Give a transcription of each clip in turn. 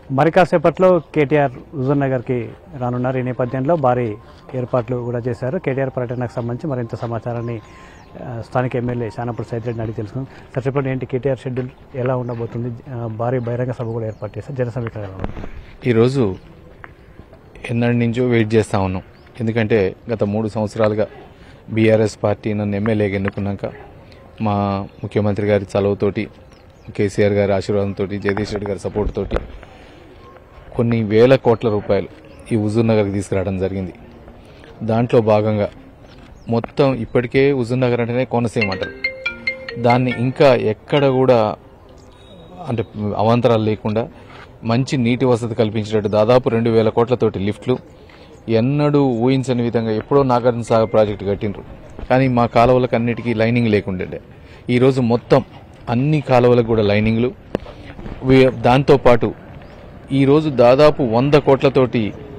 మరి కాసేపట్లో కేటీఆర్ హుజూర్ నగర్కి రానున్నారు ఈ నేపథ్యంలో భారీ ఏర్పాట్లు కూడా చేశారు కేటీఆర్ పర్యటనకు సంబంధించి మరింత సమాచారాన్ని ఆ, స్థానిక ఎమ్మెల్యే శానపూర్ సైతిరెడ్డిని అడిగి తెలుసుకుందాం సార్ చెప్పండి ఏంటి కేటీఆర్ షెడ్యూల్ ఎలా ఉండబోతుంది ఆ, భారీ బహిరంగ సభ కూడా ఏర్పాటు చేశారు జన సమీక్ష ఎలా ఉంది? ఈరోజు ఎన్నటి నుంచో వెయిట్ చేస్తూ ఉన్నాం ఎందుకంటే గత మూడు సంవత్సరాలుగా బీఆర్ఎస్ పార్టీ నన్ను ఎమ్మెల్యేగా ఎన్నుకున్నాక మా ముఖ్యమంత్రి గారి చలవతోటి కేసీఆర్ గారి ఆశీర్వాదంతో జగదీష్ రెడ్డి గారి సపోర్ట్ తోటి కొన్ని వేల కోట్ల రూపాయలు ఈ హుజూర్ నగర్కి తీసుకురావడం జరిగింది దాంట్లో భాగంగా మొత్తం ఇప్పటికే హుజూర్ నగర్ అంటేనే కోనసీమ అంటారు దాన్ని ఇంకా ఎక్కడ కూడా అంటే అవాంతరాలు లేకుండా మంచి నీటి వసతి కల్పించినట్టు దాదాపు రెండు వేల కోట్లతోటి లిఫ్ట్లు ఎన్నడూ ఊహించని విధంగా ఎప్పుడో నాగార్జున సాగర్ ప్రాజెక్టు కట్టిండ్రు కానీ మా కాలువలకు అన్నిటికీ లైనింగ్ లేకుండే ఈరోజు మొత్తం అన్ని కాలువలకు కూడా లైనింగ్లు వీ- దాంతోపాటు ఈరోజు దాదాపు వంద కోట్లతోటి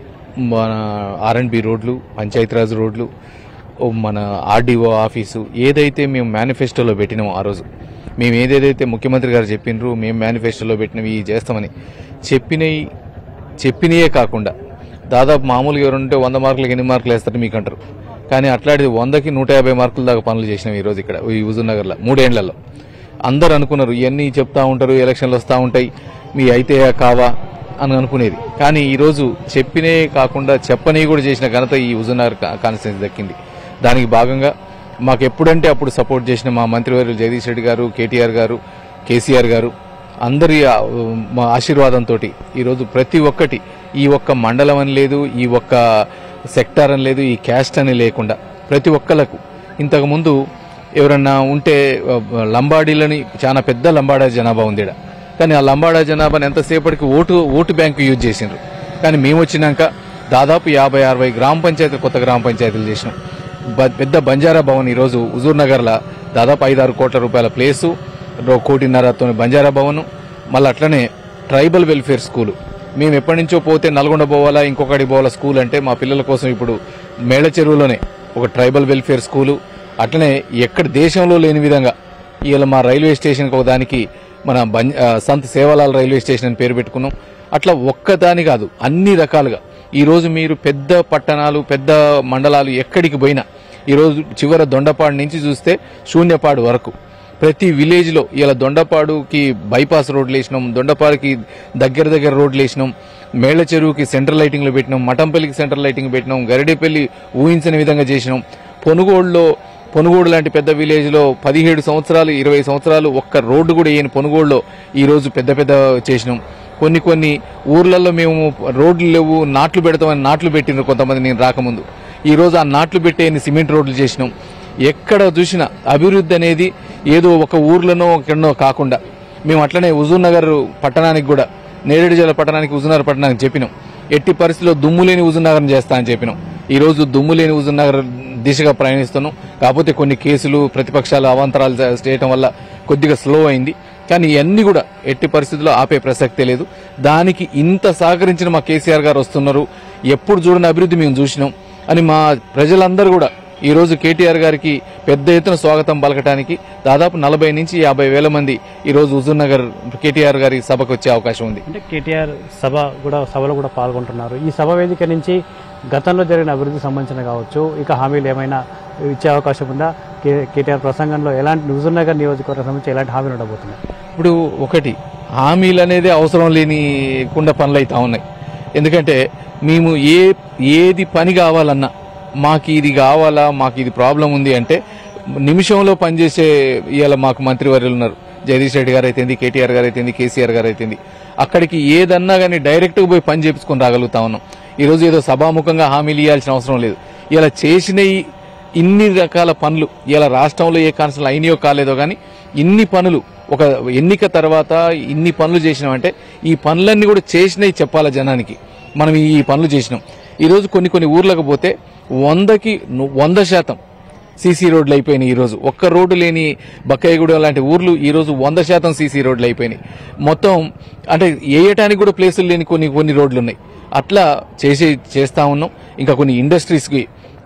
మన ఆర్ఎండ్బి రోడ్లు పంచాయతీరాజ్ రోడ్లు ఓ మన ఆర్డీఓ ఆఫీసు ఏదైతే మేము మేనిఫెస్టోలో పెట్టినామో ఆ రోజు మేము ఏదేదైతే ముఖ్యమంత్రి గారు చెప్పినరు మేము మేనిఫెస్టోలో పెట్టినవి ఇవి చేస్తామని చెప్పినవి చెప్పినయే కాకుండా దాదాపు మామూలుగా ఎవరుంటే వంద మార్కులకు ఎన్ని మార్కులు వేస్తారు మీకు అంటారు కానీ అట్లాంటిది వందకి నూట యాభై మార్కుల దాకా పనులు చేసినాం ఈ రోజు ఇక్కడ ఈ హుజూర్ నగర్లో మూడేండ్లలో అందరు అనుకున్నారు ఇవన్నీ చెప్తా ఉంటారు ఎలక్షన్లు వస్తూ ఉంటాయి మీ అయితే కావా అని అనుకునేది కానీ ఈరోజు చెప్పినే కాకుండా చెప్పని కూడా చేసిన ఘనత ఈ హుజూర్నగర్ కాన్స్టిట్యూన్సీ దక్కింది దానికి భాగంగా మాకు ఎప్పుడంటే అప్పుడు సపోర్ట్ చేసిన మా మంత్రివర్యులు జగదీష్ రెడ్డి గారు కేటీఆర్ గారు కేసీఆర్ గారు అందరి ఆ, మా ఆశీర్వాదంతో ఈరోజు ప్రతి ఒక్కటి ఈ ఒక్క మండలం అని లేదు ఈ ఒక్క సెక్టార్ అని లేదు ఈ క్యాస్ట్ అని లేకుండా ప్రతి ఒక్కలకు ఇంతకు ముందు ఎవరన్నా ఉంటే ఆ, లంబాడీలని చాలా పెద్ద లంబాడా జనాభా ఉంది ఈడ. కానీ ఆ లంబాడా జనాభాని ఎంతసేపటికి ఓటు ఓటు బ్యాంకు యూజ్ చేసిండ్రు కానీ మేము వచ్చినాక దాదాపు యాభై అరవై గ్రామ పంచాయతీలు కొత్త గ్రామ పంచాయతీలు చేసినాం బ- పెద్ద బంజారా భవన్ ఈరోజు హుజూర్ నగర్లో దాదాపు ఐదారు కోట్ల రూపాయల ప్లేసు రో- కోటిన్నరతో బంజారా భవన్ మళ్ళీ అట్లనే ట్రైబల్ వెల్ఫేర్ స్కూలు మేము ఎప్పటి నుంచో పోతే నల్గొండ పోవాలా ఇంకొకటి పోవాలా స్కూల్ అంటే మా పిల్లల కోసం ఇప్పుడు మేళ చెరువులోనే ఒక ట్రైబల్ వెల్ఫేర్ స్కూలు అట్లనే ఎక్కడ దేశంలో లేని విధంగా ఇవాళ మా రైల్వే స్టేషన్కి ఒక దానికి మన బం ఆ, సంత్ సేవలాల్ రైల్వే స్టేషన్ అని పేరు పెట్టుకున్నాం అట్లా ఒక్కదాని కాదు అన్ని రకాలుగా ఈరోజు మీరు పెద్ద పట్టణాలు పెద్ద మండలాలు ఎక్కడికి పోయినా ఈరోజు చివర దొండపాడు నుంచి చూస్తే శూన్యపాడు వరకు ప్రతి విలేజ్ లో ఇలా దొండపాడుకి బైపాస్ రోడ్లు వేసినాం దొండపాడుకి దగ్గర దగ్గర రోడ్లు వేసినాం మేళ్ల చెరువుకి సెంట్రల్ లైటింగ్లు పెట్టినాం మఠంపల్లికి సెంట్రల్ లైటింగ్ పెట్టినాం గరిడేపల్లి ఊహించని విధంగా చేసినాం పొనుగోడులో పొనుగోడు లాంటి పెద్ద విలేజ్ లో పదిహేడు సంవత్సరాలు ఇరవై సంవత్సరాలు ఒక్క రోడ్డు కూడా వేయని పొనుగోడులో ఈ రోజు పెద్ద పెద్ద చేసినాం కొన్ని కొన్ని ఊర్లలో మేము రోడ్లు లేవు నాట్లు పెడతామని నాట్లు పెట్టినారు కొంతమంది నేను రాకముందు ఈ రోజు ఆ నాట్లు పెట్టేని సిమెంట్ రోడ్లు చేసినాం ఎక్కడ చూసినా అభివృద్ధి అనేది ఏదో ఒక ఊర్లోనో ఎక్కడనో కాకుండా మేము అట్లనే హుజూర్ నగర్ పట్టణానికి కూడా నేరేడు జిల్లా పట్టణానికి హుజూర్ నగర్ పట్టణానికి చెప్పినాం ఎట్టి పరిస్థితిలో దుమ్ము లేని హుజూర్ నగర్ చేస్తా అని చెప్పినాం ఈ రోజు దుమ్ము లేని హుజూర్ నగర్ దిశగా ప్రయాణిస్తున్నాం కాకపోతే కొన్ని కేసులు ప్రతిపక్షాలు అవాంతరాలు చే- చేయటం వల్ల కొద్దిగా స్లో అయింది కానీ ఇవన్నీ కూడా ఎట్టి పరిస్థితుల్లో ఆపే ప్రసక్తే లేదు దానికి ఇంత సహకరించిన మా కేసీఆర్ గారు వస్తున్నారు ఎప్పుడు చూడని అభివృద్ధి మేము చూసినాం అని మా ప్రజలందరూ కూడా ఈ రోజు కేటీఆర్ గారికి పెద్ద ఎత్తున స్వాగతం పలకటానికి దాదాపు నలభై నుంచి యాభై వేల మంది ఈ రోజు హుజూర్ నగర్ కేటీఆర్ గారి సభకు వచ్చే అవకాశం ఉంది అంటే కేటీఆర్ సభ కూడా సభలో కూడా పాల్గొంటున్నారు ఈ సభ వేదిక నుంచి గతంలో జరిగిన అభివృద్ధికి సంబంధించిన కావచ్చు ఇక హామీలు ఏమైనా ఇచ్చే అవకాశం ఉందా కే- కేటీఆర్ ప్రసంగంలో ఎలాంటి హుజూర్ నగర్ నియోజకవర్గం సంబంధించి ఎలాంటి హామీలు ఉండబోతున్నాయి ఇప్పుడు ఒకటి హామీలు అనేది అవసరం లేని కుండ పనులు అవుతా ఉన్నాయి ఎందుకంటే మేము ఏ ఏది పని కావాలన్నా మాకు ఇది కావాలా మాకు ఇది ప్రాబ్లం ఉంది అంటే నిమిషంలో పనిచేసే ఇవాళ మాకు మంత్రివర్యులు ఉన్నారు జగదీష్ రెడ్డి గారు అయితేంది కేటీఆర్ గారు అయితేంది కేసీఆర్ గారు అయితేంది అక్కడికి ఏదన్నా కానీ డైరెక్ట్గా పోయి పని చేపించుకొని రాగలుగుతా ఉన్నాం ఈరోజు ఏదో సభాముఖంగా హామీలు ఇవ్వాల్సిన అవసరం లేదు ఇలా చేసిన ఈ ఇన్ని రకాల పనులు ఇలా రాష్ట్రంలో ఏ కాన్సల్ అయినాయో కాలేదో కానీ ఇన్ని పనులు ఒక ఎన్నిక తర్వాత ఇన్ని పనులు చేసినామంటే ఈ పనులన్నీ కూడా చేసినవి చెప్పాలి జనానికి మనం ఈ పనులు చేసినాం ఈరోజు కొన్ని కొన్ని ఊర్లకు పోతే వందకి ను- వంద శాతం సీసీ రోడ్లు అయిపోయినాయి ఈ రోజు ఒక్క రోడ్డు లేని బక్కయ్యగూడెం లాంటి ఊర్లు ఈ రోజు వంద శాతం సీసీ రోడ్లు అయిపోయినాయి మొత్తం అంటే వేయటానికి కూడా ప్లేసులు లేని కొన్ని కొన్ని రోడ్లు ఉన్నాయి అట్లా చేసి చేస్తా ఉన్నాం ఇంకా కొన్ని ఇండస్ట్రీస్కి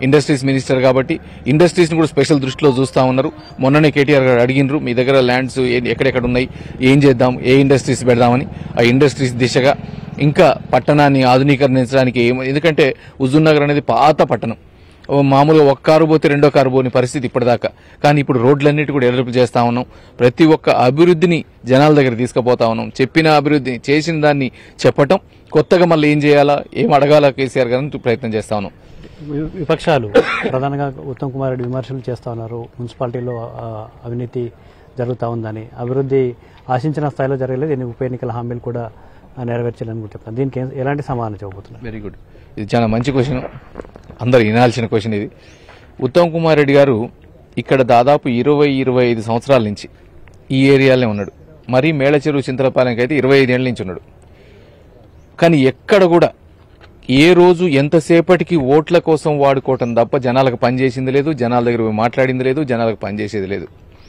ఇండస్ట్రీస్ మినిస్టర్ కాబట్టి ఇండస్ట్రీస్ని కూడా స్పెషల్ దృష్టిలో చూస్తూ ఉన్నారు మొన్ననే కేటీఆర్ గారు అడిగినరు మీ దగ్గర ల్యాండ్స్ ఏ- ఎక్కడెక్కడ ఉన్నాయి ఏం చేద్దాం ఏ ఇండస్ట్రీస్ పెడదామని ఆ ఇండస్ట్రీస్ దిశగా ఇంకా పట్టణాన్ని ఆధునీకరించడానికి ఏం- ఎందుకంటే హుజూర్ నగర్ అనేది పాత పట్టణం ఓ మామూలుగా ఒక్క కారు పోతే రెండో కారు పోని పరిస్థితి ఇప్పటిదాకా కానీ ఇప్పుడు రోడ్లన్నిటి కూడా డెవలప్ చేస్తా ఉన్నాం ప్రతి ఒక్క అభివృద్ధిని జనాల దగ్గర తీసుకుపోతా ఉన్నాం చెప్పిన అభివృద్ధి చేసిన దాన్ని చెప్పటం కొత్తగా మళ్ళీ ఏం చేయాలా ఏం అడగాలా కేసీఆర్ గారిని ప్రయత్నం చేస్తా ఉన్నాం వి- విపక్షాలు ప్రధానంగా ఉత్తమ్ కుమార్ రెడ్డి విమర్శలు చేస్తా ఉన్నారు మున్సిపాలిటీలో ఆ, అవినీతి జరుగుతూ ఉందని అభివృద్ధి ఆశించిన స్థాయిలో జరగలేదు ఎన్ని ఉప ఎన్నికల హామీలు కూడా ఆ, నెరవేర్చాలని కూడా చెప్తాను దీనికి ఏం- ఎలాంటి సమాధానం చెప్పబోతున్నారు వెరీ గుడ్ ఇది చాలా మంచి క్వశ్చన్ అందరు వినాల్సిన క్వశ్చన్ ఇది ఉత్తమ్ కుమార్ రెడ్డి గారు ఇక్కడ దాదాపు ఇరవై ఇరవై ఐదు సంవత్సరాల నుంచి ఈ ఏరియాలోనే ఉన్నాడు మరి మేళచెరువు చింతలపాలెంకి అయితే ఇరవై ఐదేళ్ల నుంచి ఉన్నాడు కానీ ఎక్కడ కూడా ఏ రోజు ఎంతసేపటికి ఓట్ల కోసం వాడుకోవటం తప్ప జనాలకు పనిచేసింది లేదు జనాల దగ్గర పోయి మాట్లాడింది లేదు జనాలకు పనిచేసేది లేదు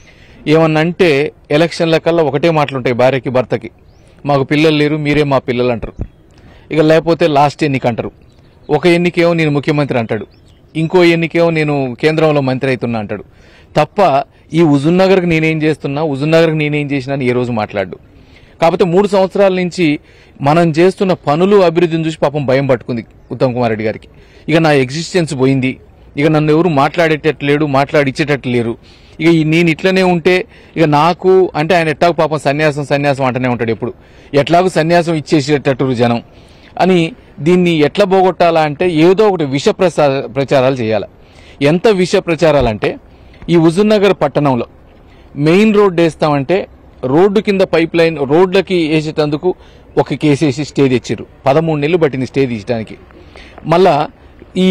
ఏమన్నంటే ఎలక్షన్ల కల్లా ఒకటే మాటలుంటాయి భార్యకి భర్తకి మాకు పిల్లలు లేరు మీరే మా పిల్లలు అంటారు ఇక లేకపోతే లాస్ట్ ఎన్నిక అంటారు ఒక ఎన్నికేమో నేను ముఖ్యమంత్రి అంటాడు ఇంకో ఎన్నికేమో నేను కేంద్రంలో మంత్రి అవుతున్నా అంటాడు తప్ప ఈ హుజున్నగర్కి నేనేం చేస్తున్నా హుజున్నగర్కి నేనేం చేసినా అని ఏ రోజు మాట్లాడు కాకపోతే మూడు సంవత్సరాల నుంచి మనం చేస్తున్న పనులు అభివృద్ధిని చూసి పాపం భయం పట్టుకుంది ఉత్తమ్ కుమార్ రెడ్డి గారికి ఇక నా ఎగ్జిస్టెన్స్ పోయింది ఇక నన్ను ఎవరు మాట్లాడేటట్లు లేడు మాట్లాడిచ్చేటట్లు లేరు ఇక ఈ నేను ఇట్లనే ఉంటే ఇక నాకు అంటే ఆయన ఎట్లాగో పాపం సన్యాసం సన్యాసం అంటూనే ఉంటాడు ఎప్పుడు ఎట్లాగో సన్యాసం ఇచ్చేసేటట్టు జనం అని దీన్ని ఎట్లా పోగొట్టాలా అంటే ఏదో ఒకటి విష ప్రసా- ప్రచారాలు చేయాలి ఎంత విష ప్రచారాలంటే ఈ హుజూర్నగర్ పట్టణంలో మెయిన్ రోడ్ వేస్తామంటే రోడ్డు కింద పైప్ లైన్ రోడ్లకి వేసేటందుకు ఒక కేసు వేసి స్టే తెచ్చిర్రు పదమూడు నెలలు పట్టింది స్టే తీయడానికి మళ్ళా ఈ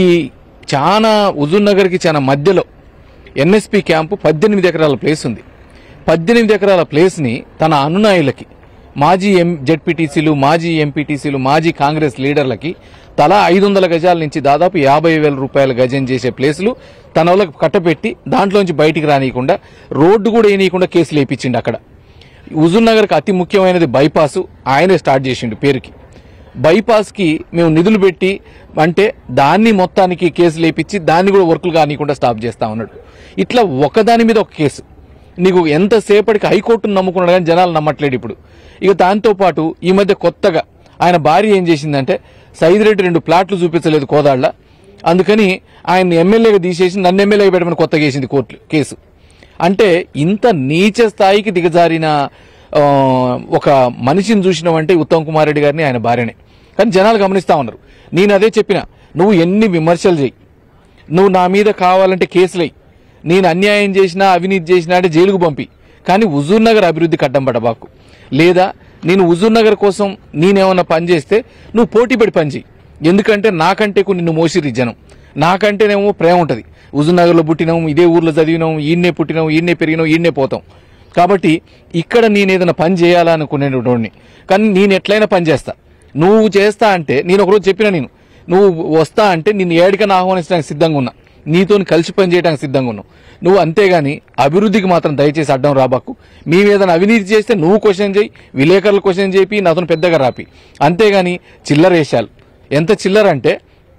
చాలా హుజూర్ నగర్కి చాలా మధ్యలో ఎన్ఎస్పి క్యాంపు పద్దెనిమిది ఎకరాల ప్లేస్ ఉంది పద్దెనిమిది ఎకరాల ప్లేస్ని తన అనునాయులకి మాజీ ఎం జెడ్పీటీసీలు మాజీ ఎంపీటీసీలు మాజీ కాంగ్రెస్ లీడర్లకి తలా ఐదు వందల గజాల నుంచి దాదాపు యాభై వేల రూపాయల గజం చేసే ప్లేసులు తన వాళ్ళకి కట్టపెట్టి దాంట్లోంచి బయటికి రానియకుండా రోడ్డు కూడా వేయనీయకుండా కేసులు వేయించిండు అక్కడ హుజూర్ నగర్కి అతి ముఖ్యమైనది బైపాస్ ఆయనే స్టార్ట్ చేసిండు పేరుకి బైపాస్కి మేము నిధులు పెట్టి అంటే దాన్ని మొత్తానికి కేసు లేపించి దాన్ని కూడా వర్కులు కానియకుండా స్టాప్ చేస్తా ఉన్నాడు ఇట్లా ఒకదాని మీద ఒక కేసు నీకు ఎంతసేపటికి హైకోర్టును నమ్ముకున్నాడు కానీ జనాలు నమ్మట్లేడు ఇప్పుడు ఇక దాంతో పాటు ఈ మధ్య కొత్తగా ఆయన భార్య ఏం చేసిందంటే సైదిరెడ్డి రెండు ప్లాట్లు చూపించలేదు కోదాళ్ళ అందుకని ఆయన ఎమ్మెల్యేగా తీసేసి నన్ను ఎమ్మెల్యేగా పెట్టమని కొత్తగా వేసింది కోర్టు కేసు అంటే ఇంత నీచ స్థాయికి దిగజారిన ఆ, ఒక మనిషిని చూసినావంటే ఉత్తమ్ కుమార్ రెడ్డి గారిని ఆయన భార్యనే కానీ జనాలు గమనిస్తా ఉన్నారు నేను అదే చెప్పిన నువ్వు ఎన్ని విమర్శలు చేయి నువ్వు నా మీద కావాలంటే కేసులై నేను అన్యాయం చేసినా అవినీతి చేసినా అంటే జైలుకు పంపి కానీ హుజూర్ నగర్ అభివృద్ధికి అడ్డం పడబాకు లేదా నేను హుజూర్ నగర్ కోసం నేనేమన్నా పని చేస్తే నువ్వు పోటీపడి పని చేయి ఎందుకంటే నాకంటే ఎక్కువ నిన్ను మోసిరి జనం నాకంటేనేమో ప్రేమ ఉంటుంది హుజూర్ నగర్లో పుట్టినాము ఇదే ఊర్లో చదివినాము ఈయన్నే పుట్టినాము ఈయన్నే పెరిగినాం ఈయన్నే పోతాం కాబట్టి ఇక్కడ నేను ఏదైనా పని చేయాలనుకునేటోడిని కానీ నేను ఎట్లయినా పని చేస్తా నువ్వు చేస్తా అంటే నేను ఒకరోజు చెప్పిన నేను నువ్వు వస్తా అంటే నిన్ను ఏడికన్నా ఆహ్వానించడానికి సిద్ధంగా ఉన్నా నీతో కలిసి పని చేయడానికి సిద్ధంగా ఉన్నావు నువ్వు అంతేగాని అభివృద్ధికి మాత్రం దయచేసి అడ్డం రాబాకు మీ మీద అవినీతి చేస్తే నువ్వు క్వశ్చన్ చేయి విలేకరులు క్వశ్చన్ చేపి నాతో పెద్దగా రాపి అంతేగాని చిల్లర వేషాలు ఎంత చిల్లర అంటే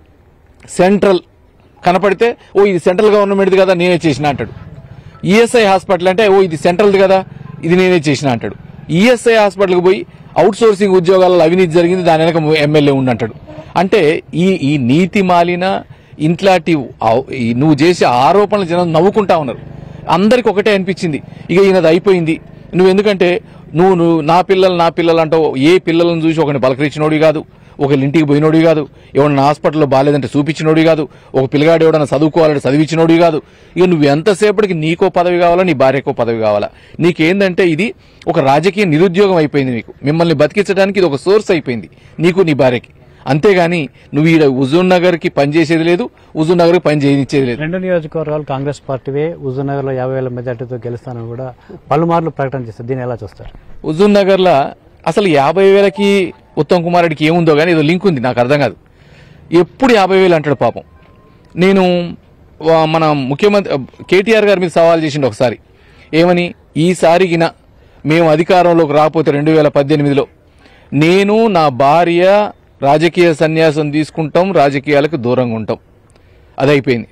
సెంట్రల్ కనపడితే ఓ ఇది సెంట్రల్ గవర్నమెంట్ది కదా నేనే చేసిన అంటాడు ఈఎస్ఐ హాస్పిటల్ అంటే ఓ ఇది సెంట్రల్ది కదా ఇది నేనే చేసిన అంటాడు ఈఎస్ఐ హాస్పిటల్కి పోయి అవుట్ సోర్సింగ్ ఉద్యోగాలలో అవినీతి జరిగింది దాని వెనక ఎమ్మెల్యే ఉండంటాడు అంటే ఈ ఈ నీతి మాలిన ఇంట్లాంటి ఆ- ఈ నువ్వు చేసే ఆరోపణలు జనం నవ్వుకుంటా ఉన్నారు అందరికి ఒకటే అనిపించింది ఇక ఈయనది అయిపోయింది నువ్వు ఎందుకంటే నువ్వు నువ్వు నా పిల్లలు నా పిల్లలు అంటావు ఏ పిల్లలను చూసి ఒకరిని పలకరించినోడి కాదు ఒకరి ఇంటికి పోయినోడి కాదు ఎవడన్నా హాస్పిటల్లో బాగాలేదంటే చూపించినోడి కాదు ఒక పిల్లగాడు ఎవడన్నా చదువుకోవాలంటే చదివించినోడి కాదు ఇక నువ్వు ఎంతసేపటికి నీకో పదవి కావాలా నీ భార్యకో పదవి కావాలా నీకేందంటే ఇది ఒక రాజకీయ నిరుద్యోగం అయిపోయింది నీకు మిమ్మల్ని బతికించడానికి ఇది ఒక సోర్స్ అయిపోయింది నీకు నీ భార్యకి అంతేగాని నువ్వు ఈడ హుజూర్ నగర్ కి పనిచేసేది లేదు హుజూర్ నగర్ కి పని చేయనిచ్చేది లేదు రెండు నియోజకవర్గాలు కాంగ్రెస్ పార్టీవే హుజూర్నగర్ లో యాభై వేల మెజార్టీతో గెలుస్తానని కూడా పలుమార్లు ప్రకటన చేస్తారు దీన్ని ఎలా చూస్తారు హుజూర్ నగర్ లో అసలు యాభై వేలకి ఉత్తమ్ కుమార్ రెడ్డికి ఏముందో కానీ ఏదో లింక్ ఉంది నాకు అర్థం కాదు ఎప్పుడు యాభై వేలు అంటాడు పాపం నేను వా- మన ముఖ్యమంత్రి కేటీఆర్ గారి మీద సవాల్ చేసిండు ఒకసారి ఏమని ఈసారి గిన మేము అధికారంలోకి రాకపోతే రెండు వేల పద్దెనిమిదిలో నేను నా భార్య రాజకీయ సన్యాసం తీసుకుంటాం రాజకీయాలకు దూరంగా ఉంటాం అది అయిపోయింది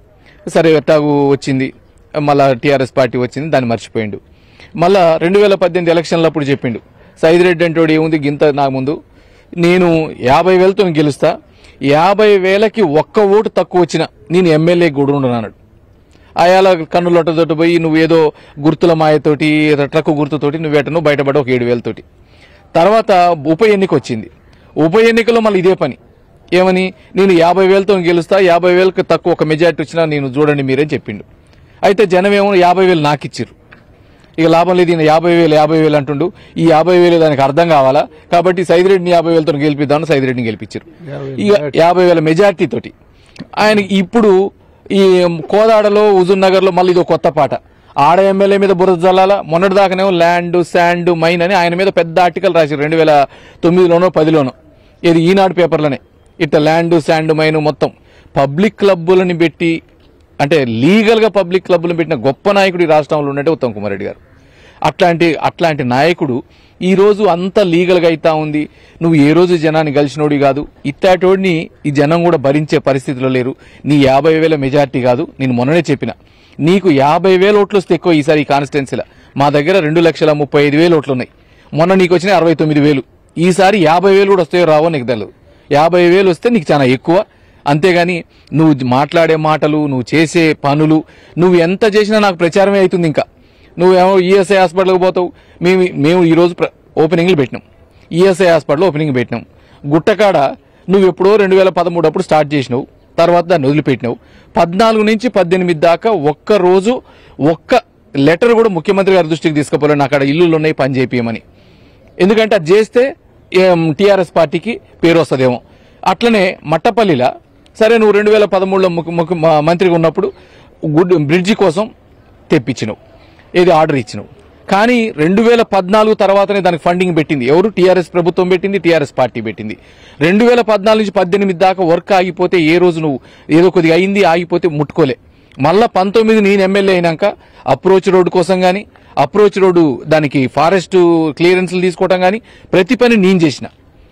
సరే ఎట్టాగు వచ్చింది మళ్ళా టీఆర్ఎస్ పార్టీ వచ్చింది దాన్ని మర్చిపోయిండు మళ్ళా రెండు వేల పద్దెనిమిది ఎలక్షన్లో అప్పుడు చెప్పిండు సైదిరెడ్డి అంటోడు ఏముంది గింత నా ముందు నేను యాభై వేలతో గెలుస్తా యాభై వేలకి ఒక్క ఓటు తక్కువ వచ్చిన నేను ఎమ్మెల్యే కూడా ఉండను అన్నాడు ఆయాల కన్నులొట్టతోటి పోయి నువ్వు ఏదో గుర్తుల మాయతోటి ఏదో ట్రక్ గుర్తుతోటి నువ్వు ఎటను బయటపడి ఒక ఏడు వేలతోటి తర్వాత ఉప ఎన్నిక వచ్చింది ఉప ఎన్నికలో మళ్ళీ ఇదే పని ఏమని నేను యాభై వేలతో గెలుస్తా యాభై వేలకు తక్కువ ఒక మెజార్టీ వచ్చినా నేను చూడండి మీరే చెప్పిండు అయితే జనం ఏమో యాభై వేలు నాకు ఇచ్చిర్రు ఇక లాభం లేదు ఈయన యాభై వేలు యాభై వేలు అంటుండు ఈ యాభై వేలు దానికి అర్థం కావాలా కాబట్టి సైదిరెడ్డిని యాభై వేలతో గెలిపిద్దామని సైదిరెడ్డిని గెలిపించారు ఇక యాభై వేల మెజార్టీ తోటి ఆయన ఇప్పుడు ఈ కోదాడలో హుజూర్ నగర్ లో మళ్ళీ ఇదో కొత్త పాట ఆడ ఎమ్మెల్యే మీద బురద జల్లాల మొన్నటి దాకానేమో ల్యాండ్ శాండ్ మైన్ అని ఆయన మీద పెద్ద ఆర్టికల్ రాశారు రెండు వేల తొమ్మిదిలోనో పదిలోనో ఇది ఈనాడు పేపర్లోనే ఇట్లా ల్యాండ్ శాండ్ మైన్ మొత్తం పబ్లిక్ క్లబ్బులని పెట్టి అంటే లీగల్ గా పబ్లిక్ క్లబ్లను పెట్టిన గొప్ప నాయకుడు ఈ రాష్ట్రంలో ఉన్నట్టే ఉత్తమ్ కుమార్ రెడ్డి గారు అట్లాంటి అట్లాంటి నాయకుడు ఈ రోజు అంత లీగల్ గా అయితా ఉంది నువ్వు ఏ రోజు జనాన్ని గెలిచినోడి కాదు ఇట్టాటోడిని ఈ జనం కూడా భరించే పరిస్థితిలో లేరు నీ యాభై వేల మెజార్టీ కాదు నేను మొన్ననే చెప్పిన నీకు యాభై వేల ఓట్లు వస్తే ఎక్కువ ఈసారి ఈ కాన్స్టిట్యున్సీలో మా దగ్గర రెండు లక్షల ముప్పై ఐదు వేలు ఓట్లు ఉన్నాయి మొన్న నీకు వచ్చిన అరవై తొమ్మిది వేలు ఈసారి యాభై వేలు కూడా వస్తాయో రావో నీకు తెలియదు యాభై వేలు వస్తే నీకు చాలా ఎక్కువ అంతేగాని నువ్వు మాట్లాడే మాటలు నువ్వు చేసే పనులు నువ్వు ఎంత చేసినా నాకు ప్రచారమే అవుతుంది ఇంకా నువ్వేమో ఈఎస్ఐ హాస్పిటల్కి పోతావు మేము మేము ఈరోజు ప్ర- ఓపెనింగ్లు పెట్టినాం ఈఎస్ఐ హాస్పిటల్ ఓపెనింగ్ పెట్టినాం గుట్టకాడ నువ్వు ఎప్పుడో రెండు వేల పదమూడు అప్పుడు స్టార్ట్ చేసినావు తర్వాత దాన్ని వదిలిపెట్టినావు పద్నాలుగు నుంచి పద్దెనిమిది దాకా ఒక్క రోజు ఒక్క లెటర్ కూడా ముఖ్యమంత్రి గారి దృష్టికి తీసుకుపోలేను అక్కడ ఇల్లులు ఉన్నాయి పని చేపియమని ఎందుకంటే అది చేస్తే టీఆర్ఎస్ పార్టీకి పేరు వస్తుందేమో అట్లనే మట్టపల్లిలా సరే నువ్వు రెండు వేల పదమూడులో ముఖ్య ముఖ్య మ- మంత్రిగా ఉన్నప్పుడు గుడ్ బ్రిడ్జి కోసం తెప్పించినావు ఏది ఆర్డర్ ఇచ్చినావు కానీ రెండు వేల పద్నాలుగు తర్వాతనే దానికి ఫండింగ్ పెట్టింది ఎవరు టీఆర్ఎస్ ప్రభుత్వం పెట్టింది టీఆర్ఎస్ పార్టీ పెట్టింది రెండు వేల పద్నాలుగు నుంచి పద్దెనిమిది దాకా వర్క్ ఆగిపోతే ఏ రోజు నువ్వు ఏదో కొద్దిగా అయింది ఆగిపోతే ముట్టుకోలే మళ్ళా పంతొమ్మిది నేను ఎమ్మెల్యే అయినాక అప్రోచ్ రోడ్డు కోసం గానీ అప్రోచ్ రోడ్డు దానికి ఫారెస్ట్ క్లియరెన్స్లు తీసుకోవటం గానీ ప్రతి పని నేను చేసిన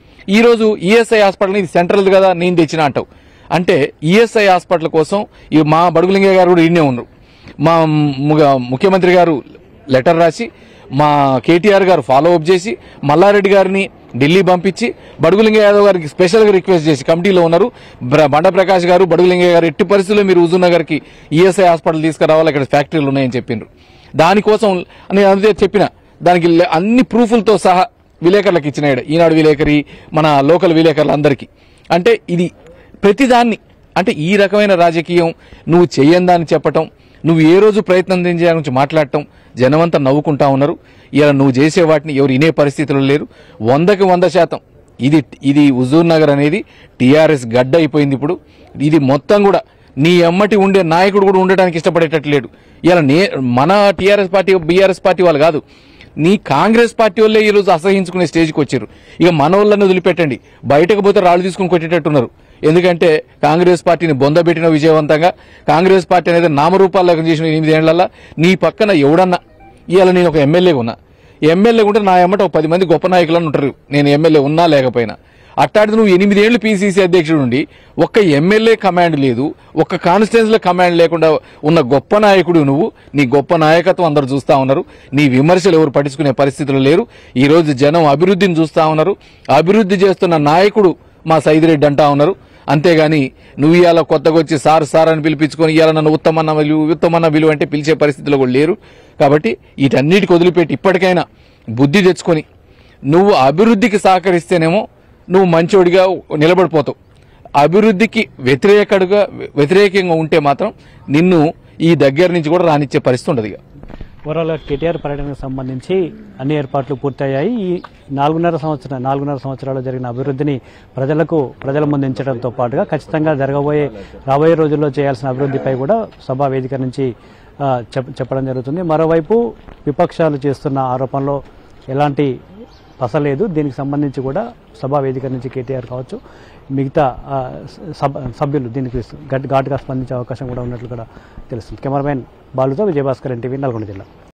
ఈ రోజు ఈఎస్ఐ హాస్పిటల్ ఇది సెంట్రల్ కదా నేను తెచ్చిన అంటావు అంటే ఈఎస్ఐ హాస్పిటల్ కోసం ఈ మా బడుగులింగయ్య గారు కూడా ఇన్నే ఉన్నారు మా ముగ- ముఖ్యమంత్రి గారు లెటర్ రాసి మా కేటీఆర్ గారు ఫాలో అప్ చేసి మల్లారెడ్డి గారిని ఢిల్లీ పంపించి బడుగులింగ యాదవ్ గారికి స్పెషల్ గా రిక్వెస్ట్ చేసి కమిటీలో ఉన్నారు బ్ర- బండ ప్రకాష్ గారు బడుగులింగయ్య గారు ఎట్టి పరిస్థితుల్లో మీరు హుజూర్ నగర్కి ఈఎస్ఐ హాస్పిటల్ తీసుకురావాలి ఇక్కడ ఫ్యాక్టరీలు ఉన్నాయని చెప్పిండ్రు దానికోసం నేను అదే చెప్పిన దానికి లే- అన్ని ప్రూఫ్లతో సహా విలేకరులకు ఇచ్చినాడు ఈనాడు విలేకరి మన లోకల్ విలేకరులు అందరికీ అంటే ఇది ప్రతిదాన్ని అంటే ఈ రకమైన రాజకీయం నువ్వు చెయ్యందాన్ని చెప్పటం నువ్వు ఏ రోజు ప్రయత్నం చేయాలని గురించి మాట్లాడటం జనమంతా నవ్వుకుంటా ఉన్నారు ఇలా నువ్వు చేసే వాటిని ఎవరు వినే పరిస్థితుల్లో లేరు వందకి వంద శాతం ఇది ఇది హుజూర్ నగర్ అనేది టీఆర్ఎస్ గడ్డ అయిపోయింది ఇప్పుడు ఇది మొత్తం కూడా నీ ఎమ్మటి ఉండే నాయకుడు కూడా ఉండడానికి ఇష్టపడేటట్టు లేడు ఇలా నే మన టీఆర్ఎస్ పార్టీ బీఆర్ఎస్ పార్టీ వాళ్ళు కాదు నీ కాంగ్రెస్ పార్టీ వాళ్ళే ఈ రోజు అసహించుకునే స్టేజ్కి వచ్చారు ఇక మన వాళ్ళని వదిలిపెట్టండి బయటకు పోతే రాళ్ళు తీసుకుని కొట్టేటట్టున్నారు ఎందుకంటే కాంగ్రెస్ పార్టీని బొందబెట్టిన విజయవంతంగా కాంగ్రెస్ పార్టీ అనేది నామరూపాల్లో చేసిన ఎనిమిదేళ్లలో నీ పక్కన ఎవడన్నా ఇవాళ నేను ఒక ఎమ్మెల్యేగా ఉన్నా ఎమ్మెల్యే ఉంటే నా ఎమ్మట ఒక పది మంది గొప్ప నాయకులను ఉంటారు నేను ఎమ్మెల్యే ఉన్నా లేకపోయినా అట్టాడిది నువ్వు ఎనిమిదేళ్లు పీసీసీ అధ్యక్షుడు ఉండి ఒక్క ఎమ్మెల్యే కమాండ్ లేదు ఒక్క కాన్స్టిట్యున్సీలో కమాండ్ లేకుండా ఉన్న గొప్ప నాయకుడు నువ్వు నీ గొప్ప నాయకత్వం అందరు చూస్తా ఉన్నారు నీ విమర్శలు ఎవరు పట్టించుకునే పరిస్థితులు లేరు ఈ రోజు జనం అభివృద్ధిని చూస్తా ఉన్నారు అభివృద్ధి చేస్తున్న నాయకుడు మా సైదిరెడ్డి అంటా ఉన్నారు అంతేగాని నువ్వు ఇవాళ కొత్తగా వచ్చి సార్ సార్ అని పిలిపించుకొని ఇవాళ నన్ను ఉత్తమన్న విలువ ఉత్తమన్న విలువ అంటే పిలిచే పరిస్థితిలో కూడా లేరు కాబట్టి వీటన్నిటికి వదిలిపెట్టి ఇప్పటికైనా బుద్ధి తెచ్చుకొని నువ్వు అభివృద్ధికి సహకరిస్తేనేమో నువ్వు మంచోడిగా నిలబడిపోతావు అభివృద్ధికి వ్యతిరేకడుగా వ్యతిరేకంగా ఉంటే మాత్రం నిన్ను ఈ దగ్గర నుంచి కూడా రానిచ్చే పరిస్థితి ఉండదు ఇక ఓవరాల్గా కేటీఆర్ పర్యటనకు సంబంధించి అన్ని ఏర్పాట్లు పూర్తయ్యాయి ఈ నాలుగున్నర సంవత్సరం నాలుగున్నర సంవత్సరాల్లో జరిగిన అభివృద్ధిని ప్రజలకు ప్రజల ముందు ఉంచడంతో పాటుగా ఖచ్చితంగా జరగబోయే రాబోయే రోజుల్లో చేయాల్సిన అభివృద్ధిపై కూడా సభా వేదిక నుంచి ఆ, చెప్ చెప్పడం జరుగుతుంది మరోవైపు విపక్షాలు చేస్తున్న ఆరోపణలో ఎలాంటి పసలేదు దీనికి సంబంధించి కూడా సభా వేదిక నుంచి కేటీఆర్ కావచ్చు మిగతా ఆ, సభ సభ్యులు దీనికి ఘాట్- ఘాటుగా స్పందించే అవకాశం కూడా ఉన్నట్లు కూడా తెలుస్తుంది కెమెరామెన్ బాలుతో విజయభాస్కర్ ఎన్టీవీ నల్గొండ జిల్లా